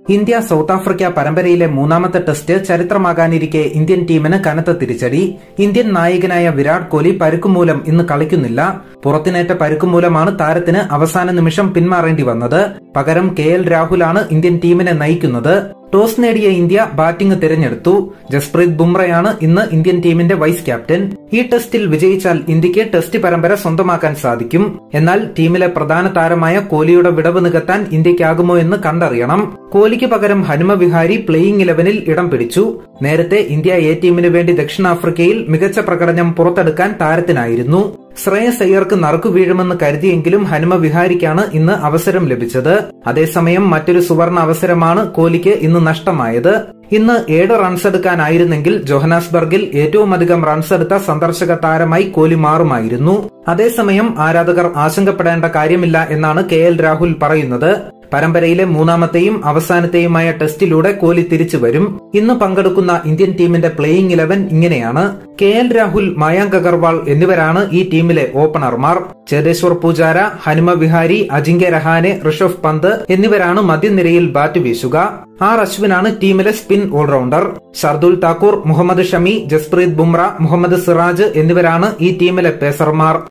India south Africa പരമ്പരയിലെ മൂന്നാമത്തെ test ചരിത്രമാകാനിരിക്കെ Indian ടീമിന് കനത്ത തിരിച്ചടി ഇന്ത്യൻ നായകനായ വിരാട് കോഹ്ലി പരുക്കുമൂലം ഇന്ന് കളിക്കുന്നില്ല പുറത്തിനേറ്റ പരുക്കുമൂലമാണ് താരത്തിന് അവസാന നിമിഷം പിന്മാറേണ്ടി വന്നത് പകരം കെ എൽ രാഹുലാണ് ഇന്ത്യൻ ടീമിനെ നയിക്കുന്നത് ടോസ് നേടിയ ഇന്ത്യ ബാറ്റിംഗ് തിരഞ്ഞെടുത്തു ജസ്പ്രീത് ബുംറയാണ് ഇന്ന് ഇന്ത്യൻ ടീമിന്റെ വൈസ് ക്യാപ്റ്റൻ ഈ ടെസ്റ്റിൽ വിജയിച്ചാൽ ഇന്ത്യക്ക് ടെസ്റ്റ് പരമ്പര സ്വന്തമാക്കാൻ സാധിക്കും എന്നാൽ ടീമിലെ പ്രധാന താരമായ കോഹ്ലിയുടെ വിടവ് നികത്താൻ ഇന്ത്യക്കാകുമോ എന്ന് കണ്ടറിയണം കോഹ്ലിക്ക് പകരം ഹനുമ വിഹാരി പ്ലേയിംഗ് ഇലവനിൽ ഇടം പിടിച്ചു നേരത്തെ ഇന്ത്യ എ ടീമിന് വേണ്ടി ദക്ഷിണാഫ്രിക്കയിൽ മികച്ച പ്രകടനം പുറത്തെടുക്കാൻ താരത്തിനായിരുന്നു ശ്രേയസ് അയ്യർക്ക് നറുക്കു വീഴുമെന്ന് കരുതിയെങ്കിലും ഹനുമ വിഹാരിക്കാണ് ഇന്ന് അവസരം ലഭിച്ചത് അതേസമയം മറ്റൊരു സുവർണ അവസരമാണ് കോഹ്ലിക്ക് ഇന്ന് നഷ്ടമായത് ഇന്ന് ഏഴ് റൺസ് എടുക്കാനായിരുന്നെങ്കിൽ ജോഹനാസ്ബർഗിൽ ഏറ്റവും അധികം റൺസ് എടുത്ത സന്ദർശക താരമായി കോഹ്ലി മാറുമായിരുന്നു അതേസമയം ആരാധകർ ആശങ്കപ്പെടേണ്ട കാര്യമില്ല എന്നാണ് കെ എൽ രാഹുൽ പറയുന്നത് പരമ്പരയിലെ മൂന്നാമത്തെയും അവസാനത്തെയുമായ ടെസ്റ്റിലൂടെ കോഹ്ലി തിരിച്ചു വരും ഇന്ന് പങ്കെടുക്കുന്ന ഇന്ത്യൻ ടീമിന്റെ പ്ലേയിംഗ് ഇലവൻ ഇങ്ങനെയാണ് കെ എൽ രാഹുൽ മയാങ്ക് അഗർവാൾ എന്നിവരാണ് ഈ ടീമിലെ ഓപ്പണർമാർ ചേതേശ്വർ പൂജാര ഹനുമ വിഹാരി അജിങ്ക്യ രഹാനെ ഋഷഭ് പന്ത് എന്നിവരാണ് മധ്യനിരയിൽ ബാറ്റ് വീശുക ആർ അശ്വിനാണ് ടീമിലെ സ്പിൻ ഓൾറൗണ്ടർ ഷർദുൽ താക്കൂർ മുഹമ്മദ് ഷമി ജസ്പ്രീത് ബുംറ മുഹമ്മദ് സിറാജ് എന്നിവരാണ് ഈ ടീമിലെ പേസർമാർ